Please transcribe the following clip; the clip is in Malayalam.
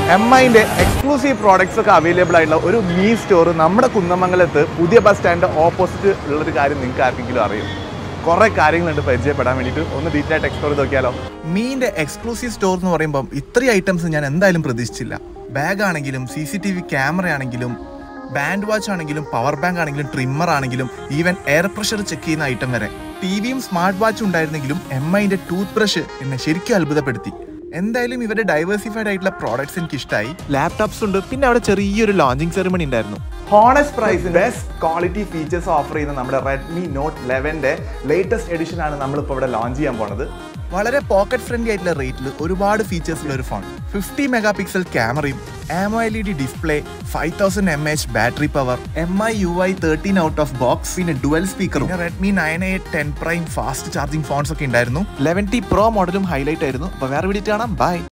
എം ഐൻ്റെ എക്സ്ക്ലൂസീവ് പ്രോഡക്ട്സ് ഒക്കെ അവൈലബിൾ ആയിട്ടുള്ള ഒരു മീ സ്റ്റോർ നമ്മുടെ കുന്നമംഗലത്ത് പുതിയ ബസ് സ്റ്റാൻഡ് ഓപ്പോസിറ്റ് ഉള്ളൊരു കാര്യം നിങ്ങൾക്ക് ആർക്കെങ്കിലും അറിയും കുറേ കാര്യങ്ങളുണ്ട് പരിചയപ്പെടാൻ വേണ്ടിയിട്ട് ഒന്ന് ഡീറ്റെയിൽ ആയിട്ട് എക്സ്പ്ലോർ ചെയ്ത് നോക്കിയാലോ മീൻ്റെ എക്സ്ക്ലൂസീവ് സ്റ്റോർ എന്ന് പറയുമ്പോൾ ഇത്രയും ഐറ്റംസ് ഞാൻ എന്തായാലും പ്രതീക്ഷിച്ചില്ല ബാഗ് ആണെങ്കിലും C C T V camera ആണെങ്കിലും ബാൻഡ് വാച്ച് ആണെങ്കിലും പവർ ബാങ്ക് ആണെങ്കിലും ട്രിമ്മർ ആണെങ്കിലും ഈവൻ എയർ പ്രഷർ ചെക്ക് ചെയ്യുന്ന ഐറ്റം വരെ ടി വിയും സ്മാർട്ട് വാച്ചും ഉണ്ടായിരുന്നെങ്കിലും എം ഐൻ്റെ ടൂത്ത് ബ്രഷ് എന്നെ ശരിക്കും അത്ഭുതപ്പെടുത്തി എന്തായാലും ഇവരുടെ ഡൈവേഴ്സിഫൈഡ് ആയിട്ടുള്ള പ്രോഡക്ട്സ് എനിക്ക് ഇഷ്ടമായി ലാപ്ടോപ്സ് ഉണ്ട് പിന്നെ അവിടെ ചെറിയൊരു ലോഞ്ചിങ് സെറിമണി ഉണ്ടായിരുന്നു ഹോണസ്റ്റ് പ്രൈസിന് ബെസ്റ്റ് ക്വാളിറ്റി ഫീച്ചേഴ്സ് ഓഫർ ചെയ്യുന്ന നമ്മുടെ റെഡ്മി നോട്ട് ലെവൻ്റെ ലേറ്റസ്റ്റ് എഡിഷൻ ആണ് നമ്മളിപ്പോൾ ഇവിടെ ലോഞ്ച് ചെയ്യാൻ പോണത് വളരെ പോക്കറ്റ് ഫ്രണ്ട്ലി ആയിട്ടുള്ള റേറ്റിൽ ഒരുപാട് ഫീച്ചേഴ്സ് ഉള്ള ഒരു ഫോൺ ഫിഫ്റ്റി മെഗാ പിക്സൽ ക്യാമറയും AMOLED display five thousand M H battery power M I U I thirteen out of box പിന്നെ ഡുവൽ സ്പീക്കറും Redmi nine eight ten prime fast charging phones ഒക്കെ ഉണ്ടായിരുന്നു ലെവൻ ടി പ്രോ മോഡലും ഹൈലൈറ്റ് ആയിരുന്നു അപ്പോൾ വേറെ വീഡിയോ കാണാം ബൈ